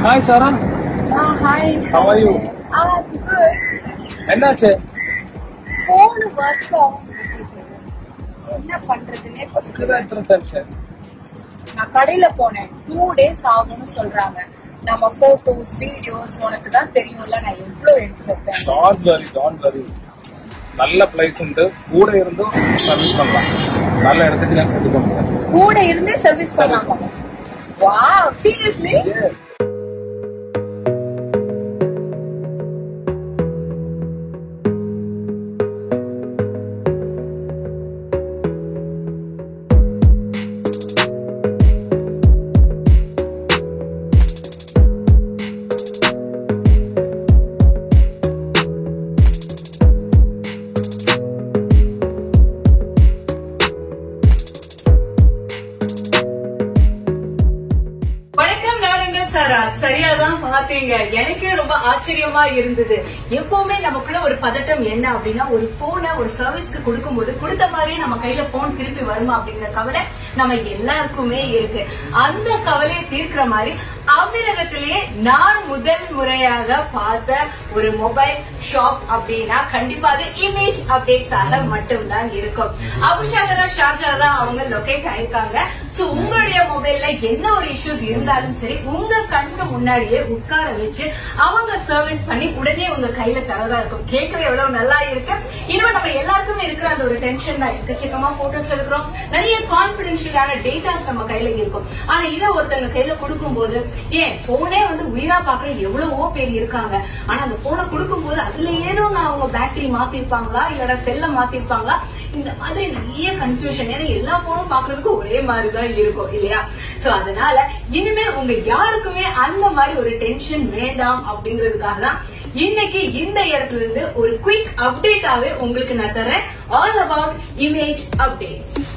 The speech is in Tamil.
Hi Sara Ah, hi. How are you? Ah, good. என்னாச்சு Phone work ஆகும். என்ன பண்றதுன்னே இதுதான் எத்தனை டென்ஷன் நான் கடையில போனேன் டூ டேஸ் ஆகும்னு சொல்றாங்க நம்ம போட்டோஸ் வீடியோஸ் உனக்கு தான் தெரியும்ல நான் எவ்வளவு எடுத்து வைப்பேன் டான்ட் வரி டான்ட் வரி நல்ல பிளேஸ் உண்டு கூட இருந்தும் சர்வீஸ் பண்ணலாம் நல்ல இடத்துக்கு நான் கொண்டு போகிறேன் கூட இருந்தே சர்வீஸ் பண்ணலாமா வாவ் சீரியஸ்லி வணக்கம் நாடுங்கள் சாரா சரியாதான் பாத்தீங்க எனக்கே ரொம்ப ஆச்சரியமா இருந்தது எப்பவுமே நமக்குள்ள ஒரு பதட்டம் என்ன அப்படின்னா ஒரு போனை ஒரு சர்வீஸ்க்கு கொடுக்கும்போது கொடுத்த மாதிரியே நம்ம கையில போன் திருப்பி வருமா அப்படிங்கிற கவலை நம்ம எல்லாருக்குமே இருக்கு அந்த கவலையை தீர்க்கிற மாதிரி அமிரகத்திலேயே நான் முதல் முறையாக பார்த்த ஒரு மொபைல் ஷாப் அப்படின்னா கண்டிப்பா அது இமேஜ் அப்டேட்ஸ் ஆக மட்டும்தான் இருக்கும் அபுஷாகரா ஷார்ஜா தான் அவங்க லொகேட் ஆயிருக்காங்க சோ உங்களுடைய மொபைல்ல என்ன ஒரு இஷ்யூஸ் இருந்தாலும் சரி உங்க கண்ணு முன்னாடியே உட்கார வச்சு அவங்க சர்வீஸ் பண்ணி உடனே உங்க கையில தரதா இருக்கும் கேட்கவே எவ்வளவு நல்லா இருக்கு இன்னும் நம்ம எல்லாருக்குமே இருக்கிற அந்த ஒரு டென்ஷன் தான் எக்கச்சக்கமா போட்டோஸ் எடுக்கிறோம் நிறைய கான்பிடென்ஷியலான டேட்டாஸ் நம்ம கையில இருக்கும் ஆனா இதை ஒருத்தங்க கையில கொடுக்கும் போது ஏன் போனே வந்து உயிரா பாக்குற எவ்வளவோ பேர் இருக்காங்க ஆனா அந்த போனை கொடுக்கும் போது அதுல ஏதோ நான் அவங்க பேட்டரி மாத்திருப்பாங்களா இல்லடா செல்ல மாத்திருப்பாங்களா இந்த மாதிரி நிறைய கன்ஃபியூஷன் ஏன்னா எல்லா போனும் பாக்குறதுக்கு ஒரே மாதிரி தான் இருக்கும் இல்லையா சோ அதனால இனிமே உங்க யாருக்குமே அந்த மாதிரி ஒரு டென்ஷன் வேண்டாம் அப்படிங்கிறதுக்காக தான் இன்னைக்கு இந்த இடத்துல இருந்து ஒரு குயிக் அப்டேட்டாவே உங்களுக்கு நான் தரேன் ஆல் அபவுட் இமேஜ் அப்டேட்ஸ்